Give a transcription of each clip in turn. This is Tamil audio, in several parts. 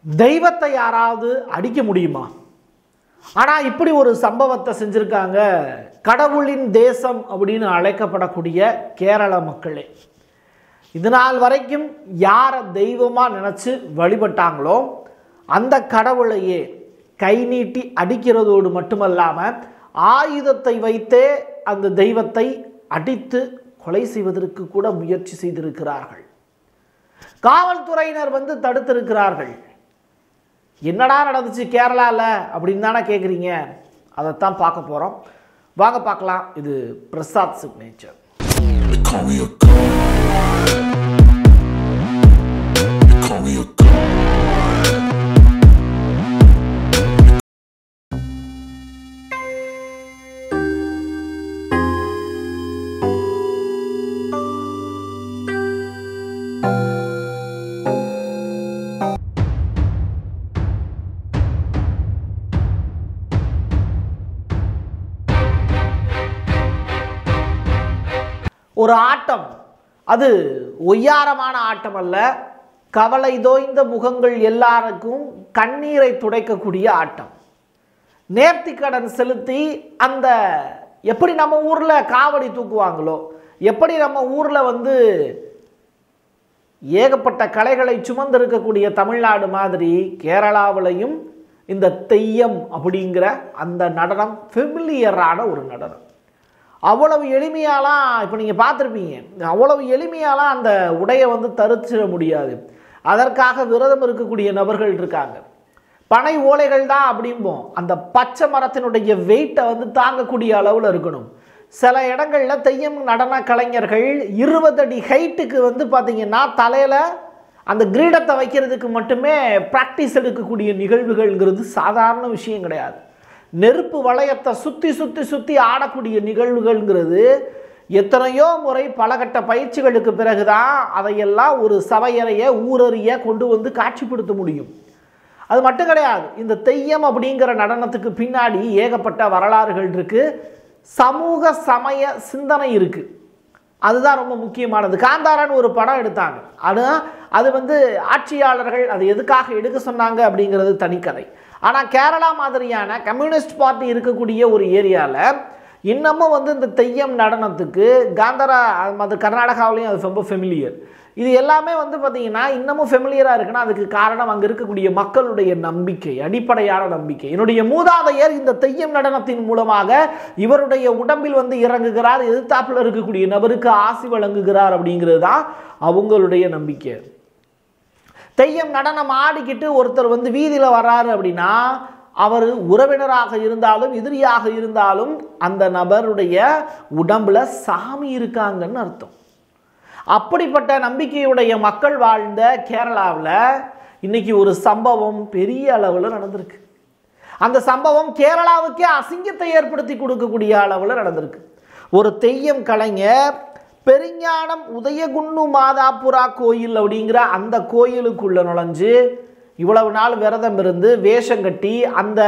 தெய்வத்தை யாராவது அடிக்க முடியுமா ஆனால் இப்படி ஒரு சம்பவத்தை செஞ்சுருக்காங்க கடவுளின் தேசம் அப்படின்னு அழைக்கப்படக்கூடிய கேரள மக்களே இது நாள் வரைக்கும் யாரை தெய்வமாக நினச்சி வழிபட்டாங்களோ அந்த கடவுளையே கை நீட்டி அடிக்கிறதோடு மட்டுமல்லாமல் ஆயுதத்தை வைத்தே அந்த தெய்வத்தை அடித்து கொலை செய்வதற்கு கூட முயற்சி செய்திருக்கிறார்கள் காவல்துறையினர் வந்து தடுத்திருக்கிறார்கள் என்னடா நடந்துச்சு கேரளாவில் அப்படின்னு தானே கேட்குறீங்க அதைத்தான் பார்க்க போகிறோம் வாங்க பார்க்கலாம் இது Prasad signature They call me a god. They call me a god. ஒரு ஆட்டம் அது ஒய்யாரமான ஆட்டம் அல்ல கவலை தோய்ந்த முகங்கள் எல்லாருக்கும் கண்ணீரை துடைக்கக்கூடிய ஆட்டம் நேர்த்திக்கடன் செலுத்தி அந்த எப்படி நம்ம ஊரில் காவடி தூக்குவாங்களோ எப்படி நம்ம ஊரில் வந்து ஏகப்பட்ட கலைகளை சுமந்திருக்கக்கூடிய தமிழ்நாடு மாதிரி கேரளாவிலையும் இந்த தெய்யம் அப்படிங்கிற அந்த நடனம் ஃபெமிலியரான ஒரு நடனம் அவ்வளவு எளிமையாலாம் இப்போ நீங்கள் பார்த்துருப்பீங்க அவ்வளவு எளிமையாலாம் அந்த உடையை வந்து தரிச்சிட முடியாது அதற்காக விரதம் இருக்கக்கூடிய நபர்கள் இருக்காங்க பனை ஓலைகள் தான் அப்படிம்போம் அந்த பச்சை மரத்தினுடைய வெயிட்டை வந்து தாங்கக்கூடிய அளவில் இருக்கணும் சில இடங்களில் தெய்யம் நடன கலைஞர்கள் இருபது அடி ஹைட்டுக்கு வந்து பார்த்தீங்கன்னா தலையில் அந்த கிரீடத்தை வைக்கிறதுக்கு மட்டுமே ப்ராக்டிஸ் எடுக்கக்கூடிய நிகழ்வுகள்ங்கிறது சாதாரண விஷயம் கிடையாது நெருப்பு வளையத்தை சுற்றி சுற்றி சுற்றி ஆடக்கூடிய நிகழ்வுகள்ங்கிறது எத்தனையோ முறை பலகட்ட பயிற்சிகளுக்கு பிறகுதான் அதையெல்லாம் ஒரு சபையறைய ஊரறிய கொண்டு வந்து காட்சிப்படுத்த முடியும் அது மட்டும் கிடையாது இந்த தெய்யம் அப்படிங்கிற நடனத்துக்கு பின்னாடி ஏகப்பட்ட வரலாறுகள் இருக்கு சமூக சமய சிந்தனை இருக்கு அதுதான் ரொம்ப முக்கியமானது காந்தாரான்னு ஒரு படம் எடுத்தாங்க அது அது வந்து ஆட்சியாளர்கள் அது எதுக்காக எடுக்க சொன்னாங்க அப்படிங்கிறது தனிக்கதை ஆனால் கேரளா மாதிரியான கம்யூனிஸ்ட் பார்ட்டி இருக்கக்கூடிய ஒரு ஏரியாவில் இன்னமும் வந்து இந்த தெய்யம் நடனத்துக்கு காந்தாரா அது கர்நாடகாவிலையும் அது ரொம்ப ஃபெமிலியர் இது எல்லாமே வந்து பார்த்திங்கன்னா இன்னமும் ஃபெமிலியராக இருக்குன்னா அதுக்கு காரணம் அங்கே இருக்கக்கூடிய மக்களுடைய நம்பிக்கை அடிப்படையான நம்பிக்கை என்னுடைய மூதாதையர் இந்த தெய்யம் நடனத்தின் மூலமாக இவருடைய உடம்பில் வந்து இறங்குகிறார் எதிர்த்தாப்பில் இருக்கக்கூடிய நபருக்கு ஆசி வழங்குகிறார் அப்படிங்கிறது தான் அவங்களுடைய நம்பிக்கை தெய்யம் நடனம் ஆடிக்கிட்டு ஒருத்தர் வந்து வீதியில் வர்றாரு அப்படின்னா அவர் உறவினராக இருந்தாலும் எதிரியாக இருந்தாலும் அந்த நபருடைய உடம்புல சாமி இருக்காங்கன்னு அர்த்தம் அப்படிப்பட்ட நம்பிக்கையுடைய மக்கள் வாழ்ந்த கேரளாவில் இன்னைக்கு ஒரு சம்பவம் பெரிய அளவில் நடந்திருக்கு அந்த சம்பவம் கேரளாவுக்கே அசிங்கத்தை ஏற்படுத்தி கொடுக்கக்கூடிய அளவில் நடந்திருக்கு ஒரு தெய்யம் கலைஞர் பெருஞானம் உதயகுன்னு மாதாபுரா கோயில் அப்படிங்கிற அந்த கோயிலுக்குள்ள நுழைஞ்சு இவ்வளவு நாள் விரதம் இருந்து வேஷம் கட்டி அந்த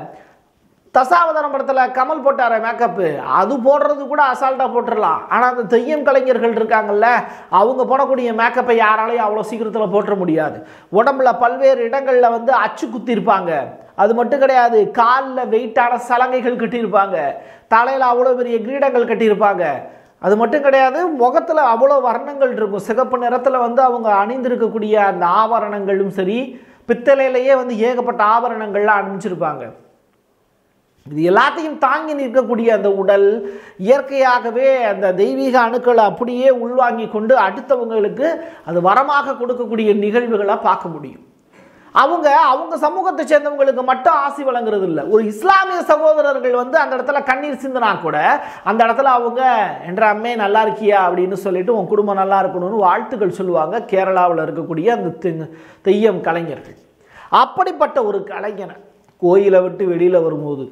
தசாவதாரம் படத்தில் கமல் போட்டார மேக்கப்பு அது போடுறது கூட அசால்ட்டாக போட்டுடலாம் ஆனால் அந்த தெய்யம் கலைஞர்கள் இருக்காங்கல்ல அவங்க போடக்கூடிய மேக்கப்பை யாராலையும் அவ்வளோ சீக்கிரத்தில் போட்டுற முடியாது உடம்புல பல்வேறு இடங்களில் வந்து அச்சு குத்திருப்பாங்க அது மட்டும் கிடையாது காலில் வெயிட்டான சலங்கைகள் கட்டியிருப்பாங்க தலையில் அவ்வளோ பெரிய கிரீடங்கள் கட்டியிருப்பாங்க அது மட்டும் கிடையாது முகத்தில் அவ்வளோ வர்ணங்கள் இருக்கும் சிகப்பு நிறத்தில் வந்து அவங்க அணிந்திருக்கக்கூடிய அந்த ஆபரணங்களும் சரி பித்தளையிலேயே வந்து ஏகப்பட்ட ஆபரணங்கள்லாம் அணிஞ்சிருப்பாங்க இது எல்லாத்தையும் தாங்கி நிற்கக்கூடிய அந்த உடல் இயற்கையாகவே அந்த தெய்வீக அணுக்களை அப்படியே உள்வாங்கி கொண்டு அடுத்தவங்களுக்கு அது வரமாக கொடுக்கக்கூடிய நிகழ்வுகளை பார்க்க முடியும் அவங்க அவங்க சமூகத்தை சேர்ந்தவங்களுக்கு மட்டும் ஆசி வழங்குறது இல்லை ஒரு இஸ்லாமிய சகோதரர்கள் வந்து அந்த இடத்துல கண்ணீர் சிந்தினா கூட அந்த இடத்துல அவங்க என்ற அம்மே நல்லா இருக்கியா அப்படின்னு சொல்லிட்டு உன் குடும்பம் நல்லா இருக்கணும்னு வாழ்த்துக்கள் சொல்லுவாங்க கேரளாவில் இருக்கக்கூடிய அந்த தெ- தெய்யம் கலைஞர்கள் அப்படிப்பட்ட ஒரு கலைஞனை கோயிலை விட்டு வெளியில் வரும்போது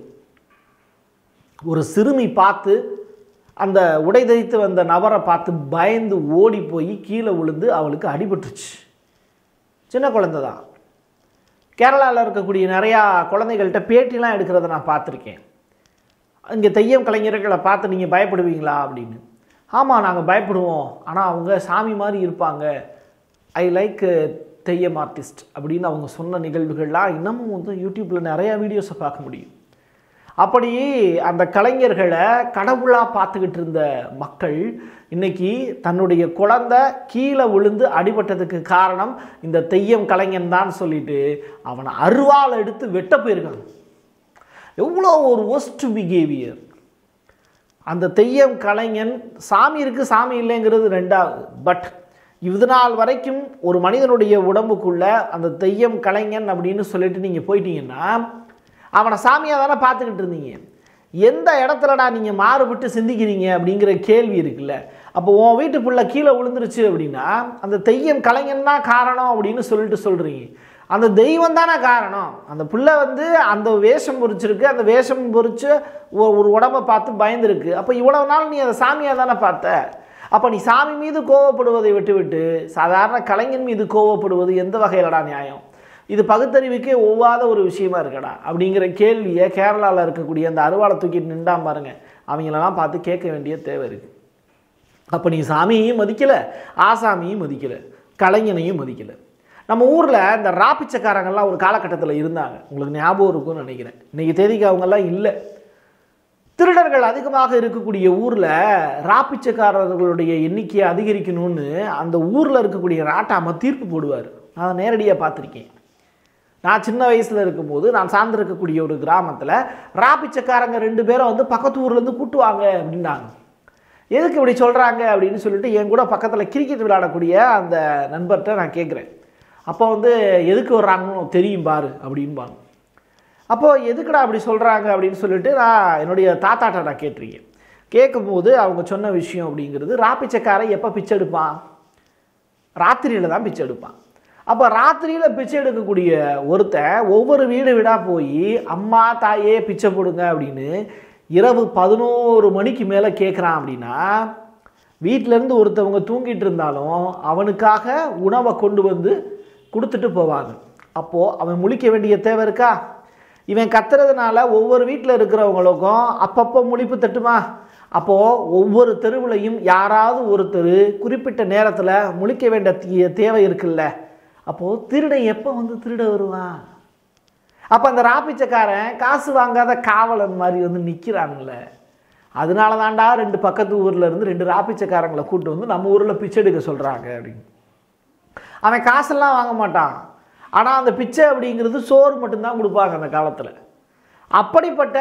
ஒரு சிறுமி பார்த்து அந்த உடை தைத்து வந்த நபரை பார்த்து பயந்து ஓடி போய் கீழே விழுந்து அவளுக்கு அடிபட்டுருச்சு சின்ன குழந்தை தான் கேரளாவில் இருக்கக்கூடிய நிறையா குழந்தைகள்கிட்ட பேட்டிலாம் எடுக்கிறத நான் பார்த்துருக்கேன் இங்கே தெய்யம் கலைஞர்களை பார்த்து நீங்கள் பயப்படுவீங்களா அப்படின்னு ஆமாம் நாங்கள் பயப்படுவோம் ஆனால் அவங்க சாமி மாதிரி இருப்பாங்க ஐ லைக் தெய்யம் ஆர்டிஸ்ட் அப்படின்னு அவங்க சொன்ன நிகழ்வுகள்லாம் இன்னமும் வந்து யூடியூப்பில் நிறையா வீடியோஸை பார்க்க முடியும் அப்படி அந்த கலைஞர்களை கடவுளாக பார்த்துக்கிட்டு இருந்த மக்கள் இன்னைக்கு தன்னுடைய குழந்தை கீழே விழுந்து அடிபட்டதுக்கு காரணம் இந்த தெய்யம் கலைஞன் தான் சொல்லிட்டு அவனை அருவாள் எடுத்து வெட்ட போயிருக்காங்க எவ்வளோ ஒரு ஒஸ்ட் பிஹேவியர் அந்த தெய்யம் கலைஞன் சாமி இருக்கு சாமி இல்லைங்கிறது ரெண்டாவது பட் இது நாள் வரைக்கும் ஒரு மனிதனுடைய உடம்புக்குள்ள அந்த தெய்யம் கலைஞன் அப்படின்னு சொல்லிட்டு நீங்கள் போயிட்டீங்கன்னா அவனை சாமியாக தானே பார்த்துக்கிட்டு இருந்தீங்க எந்த இடத்துலடா நீங்கள் மாறுபட்டு சிந்திக்கிறீங்க அப்படிங்கிற கேள்வி இருக்குல்ல அப்போ உன் வீட்டு புள்ள கீழே விழுந்துருச்சு அப்படின்னா அந்த தெய்யம் கலைஞன் தான் காரணம் அப்படின்னு சொல்லிட்டு சொல்கிறீங்க அந்த தெய்வம் தானே காரணம் அந்த பிள்ளை வந்து அந்த வேஷம் பொறிச்சிருக்கு அந்த வேஷம் பொறிச்சு ஒ- ஒரு உடம்பை பார்த்து பயந்துருக்கு அப்போ இவ்வளவு நாள் நீ அதை சாமியாக தானே பார்த்த அப்போ நீ சாமி மீது கோவப்படுவதை விட்டுவிட்டு சாதாரண கலைஞன் மீது கோவப்படுவது எந்த வகையிலடா நியாயம் இது பகுத்தறிவுக்கே ஒவ்வாத ஒரு விஷயமா இருக்கடா அப்படிங்கிற கேள்வியை கேரளாவில் இருக்கக்கூடிய அந்த அருவாளை தூக்கிட்டு நின்றா பாருங்க அவங்களெல்லாம் பார்த்து கேட்க வேண்டிய தேவை இருக்குது அப்போ நீ சாமியையும் மதிக்கலை ஆசாமியும் மதிக்கலை கலைஞனையும் மதிக்கலை நம்ம ஊரில் இந்த ராப்பிச்சக்காரங்கள்லாம் ஒரு காலகட்டத்தில் இருந்தாங்க உங்களுக்கு ஞாபகம் இருக்கும்னு நினைக்கிறேன் இன்னைக்கு தேதிக்கு அவங்கெல்லாம் இல்லை திருடர்கள் அதிகமாக இருக்கக்கூடிய ஊரில் ராப்பிச்சக்காரர்களுடைய எண்ணிக்கையை அதிகரிக்கணும்னு அந்த ஊரில் இருக்கக்கூடிய நாட்டாம தீர்ப்பு போடுவார் நான் அதை நேரடியாக பார்த்துருக்கேன் நான் சின்ன வயசில் இருக்கும்போது நான் சார்ந்திருக்கக்கூடிய ஒரு கிராமத்தில் ராப்பிச்சக்காரங்க ரெண்டு பேரும் வந்து பக்கத்து ஊர்லேருந்து கூட்டுவாங்க அப்படின்னாங்க எதுக்கு இப்படி சொல்கிறாங்க அப்படின்னு சொல்லிட்டு என் கூட பக்கத்தில் கிரிக்கெட் விளையாடக்கூடிய அந்த நண்பர்கிட்ட நான் கேட்குறேன் அப்போ வந்து எதுக்கு வர்றாங்கன்னு தெரியும் பாரு அப்படின்பாங்க அப்போது எதுக்குடா அப்படி சொல்கிறாங்க அப்படின்னு சொல்லிட்டு நான் என்னுடைய தாத்தாட்ட நான் கேட்டிருக்கேன் கேட்கும்போது அவங்க சொன்ன விஷயம் அப்படிங்கிறது ராப்பிச்சக்காரன் எப்போ பிச்சை எடுப்பான் ராத்திரியில் தான் பிச்சை எடுப்பான் அப்போ ராத்திரியில் பிச்சை எடுக்கக்கூடிய ஒருத்தன் ஒவ்வொரு வீடு வீடாக போய் அம்மா தாயே பிச்சை போடுங்க அப்படின்னு இரவு பதினோரு மணிக்கு மேலே கேட்குறான் அப்படின்னா வீட்டிலேருந்து ஒருத்தவங்க தூங்கிட்டு இருந்தாலும் அவனுக்காக உணவை கொண்டு வந்து கொடுத்துட்டு போவாங்க அப்போது அவன் முழிக்க வேண்டிய தேவை இருக்கா இவன் கத்துறதுனால ஒவ்வொரு வீட்டில் இருக்கிறவங்களுக்கும் அப்பப்போ முழிப்பு தட்டுமா அப்போது ஒவ்வொரு தெருவுலையும் யாராவது ஒருத்தர் குறிப்பிட்ட நேரத்தில் முழிக்க வேண்டிய தே- தேவை இருக்குல்ல அப்போது திருடன் எப்போ வந்து திருட வருவான் அப்போ அந்த ராப்பிச்சக்காரன் காசு வாங்காத காவலன் மாதிரி வந்து நிற்கிறான்ல அதனால தான்டா ரெண்டு பக்கத்து ஊர்ல இருந்து ரெண்டு ராப்பிச்சக்காரங்களை கூட்டு வந்து நம்ம ஊரில் பிச்சை எடுக்க சொல்கிறாங்க அப்படின்னு அவன் காசெல்லாம் வாங்க மாட்டான் ஆனால் அந்த பிச்சை அப்படிங்கிறது சோறு மட்டும்தான் கொடுப்பாங்க அந்த காலத்தில் அப்படிப்பட்ட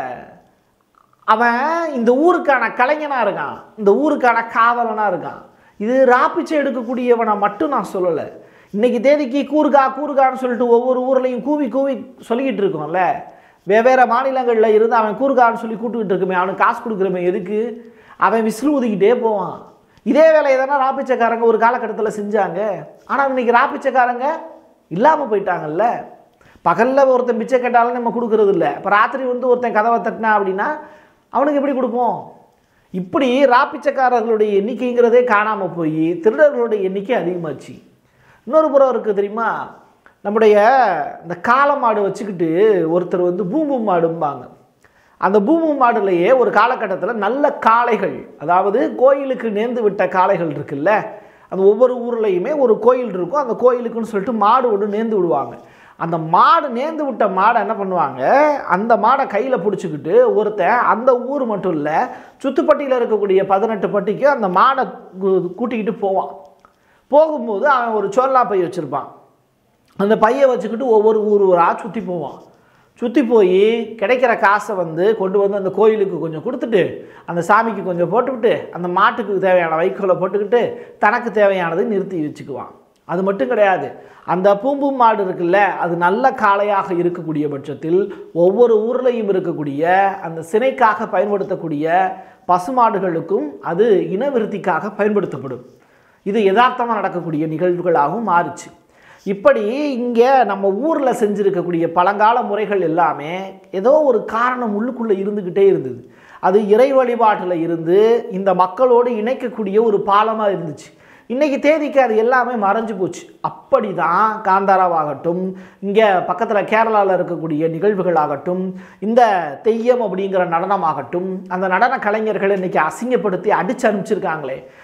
அவன் இந்த ஊருக்கான கலைஞனாக இருக்கான் இந்த ஊருக்கான காவலனாக இருக்கான் இது ராப்பிச்சை எடுக்கக்கூடியவனை மட்டும் நான் சொல்லலை இன்னைக்கு தேதிக்கு கூறுகா கூறுகான்னு சொல்லிட்டு ஒவ்வொரு ஊர்லேயும் கூவி கூவி சொல்லிக்கிட்டு இருக்கோம்ல வெவ்வேறு மாநிலங்களில் இருந்து அவன் கூறுகான்னு சொல்லி கூட்டுக்கிட்டு இருக்குமே அவனுக்கு காசு கொடுக்குறவன் எதுக்கு அவன் விசில் ஊதிக்கிட்டே போவான் இதே வேலையை தானே ராப்பிச்சக்காரங்க ஒரு காலகட்டத்தில் செஞ்சாங்க ஆனால் இன்னைக்கு ராப்பிச்சக்காரங்க இல்லாமல் போயிட்டாங்கல்ல பகலில் ஒருத்தன் பிச்சை கேட்டாலும் நம்ம கொடுக்கறது இல்லை இப்போ ராத்திரி வந்து ஒருத்தன் கதவை தட்டினா அப்படின்னா அவனுக்கு எப்படி கொடுப்போம் இப்படி ராப்பிச்சக்காரர்களுடைய எண்ணிக்கைங்கிறதே காணாமல் போய் திருடர்களுடைய எண்ணிக்கை அதிகமாச்சு இன்னொரு புறம் இருக்குது தெரியுமா நம்முடைய இந்த காளை மாடு வச்சுக்கிட்டு ஒருத்தர் வந்து பூம்பு மாடும்பாங்க அந்த பூமு மாடுலையே ஒரு காலகட்டத்தில் நல்ல காளைகள் அதாவது கோயிலுக்கு நேர்ந்து விட்ட காளைகள் இருக்குல்ல அந்த ஒவ்வொரு ஊர்லேயுமே ஒரு கோயில் இருக்கும் அந்த கோயிலுக்குன்னு சொல்லிட்டு மாடு ஒன்று நேர்ந்து விடுவாங்க அந்த மாடு நேர்ந்து விட்ட மாடை என்ன பண்ணுவாங்க அந்த மாடை கையில் பிடிச்சிக்கிட்டு ஒருத்தன் அந்த ஊர் மட்டும் இல்லை சுத்துப்பட்டியில் இருக்கக்கூடிய பதினெட்டு பட்டிக்கு அந்த மாடை கூ- கூட்டிக்கிட்டு போவான் போகும்போது அவன் ஒரு சோல்லா பை வச்சுருப்பான் அந்த பையை வச்சுக்கிட்டு ஒவ்வொரு ஊர் ஊராக சுற்றி போவான் சுற்றி போய் கிடைக்கிற காசை வந்து கொண்டு வந்து அந்த கோயிலுக்கு கொஞ்சம் கொடுத்துட்டு அந்த சாமிக்கு கொஞ்சம் போட்டுக்கிட்டு அந்த மாட்டுக்கு தேவையான வைக்கோலை போட்டுக்கிட்டு தனக்கு தேவையானதை நிறுத்தி வச்சுக்குவான் அது மட்டும் கிடையாது அந்த பூம்பு மாடு இருக்குல்ல அது நல்ல காளையாக இருக்கக்கூடிய பட்சத்தில் ஒவ்வொரு ஊர்லேயும் இருக்கக்கூடிய அந்த சினைக்காக பயன்படுத்தக்கூடிய பசுமாடுகளுக்கும் அது இனவிருத்திக்காக பயன்படுத்தப்படும் இது யதார்த்தமாக நடக்கக்கூடிய நிகழ்வுகளாகவும் மாறுச்சு இப்படி இங்கே நம்ம ஊரில் செஞ்சுருக்கக்கூடிய பழங்கால முறைகள் எல்லாமே ஏதோ ஒரு காரணம் உள்ளுக்குள்ளே இருந்துக்கிட்டே இருந்தது அது இறை வழிபாட்டில் இருந்து இந்த மக்களோடு இணைக்கக்கூடிய ஒரு பாலமாக இருந்துச்சு இன்னைக்கு தேதிக்கு அது எல்லாமே மறைஞ்சு போச்சு அப்படி தான் காந்தாராவாகட்டும் இங்கே பக்கத்தில் கேரளாவில் இருக்கக்கூடிய நிகழ்வுகளாகட்டும் இந்த தெய்யம் அப்படிங்கிற நடனமாகட்டும் அந்த நடன கலைஞர்களை இன்னைக்கு அசிங்கப்படுத்தி அடிச்சு அனுப்பிச்சிருக்காங்களே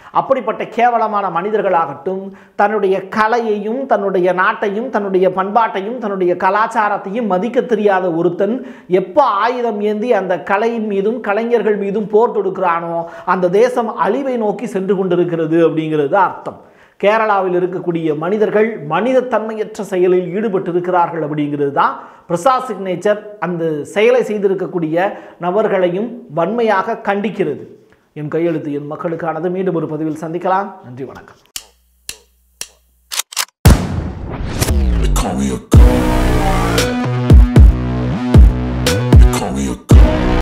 அப்படிப்பட்ட கேவலமான மனிதர்களாகட்டும் தன்னுடைய கலையையும் தன்னுடைய நாட்டையும் தன்னுடைய பண்பாட்டையும் தன்னுடைய கலாச்சாரத்தையும் மதிக்க தெரியாத ஒருத்தன் எப்போ ஆயுதம் ஏந்தி அந்த கலை மீதும் கலைஞர்கள் மீதும் போர் தொடுக்கிறானோ அந்த தேசம் அழிவை நோக்கி சென்று கொண்டிருக்கிறது அப்படிங்கிறது அர்த்தம் கேரளாவில் இருக்கக்கூடிய மனிதர்கள் மனிதத்தன்மையற்ற செயலில் ஈடுபட்டு இருக்கிறார்கள் அப்படிங்கிறது தான் பிரசாத் சிக்னேச்சர் அந்த செயலை செய்திருக்கக்கூடிய நபர்களையும் வன்மையாக கண்டிக்கிறது என் கையெழுத்து என் மக்களுக்கானது மீண்டும் ஒரு பதிவில் சந்திக்கலாம் நன்றி வணக்கம் They call me a god.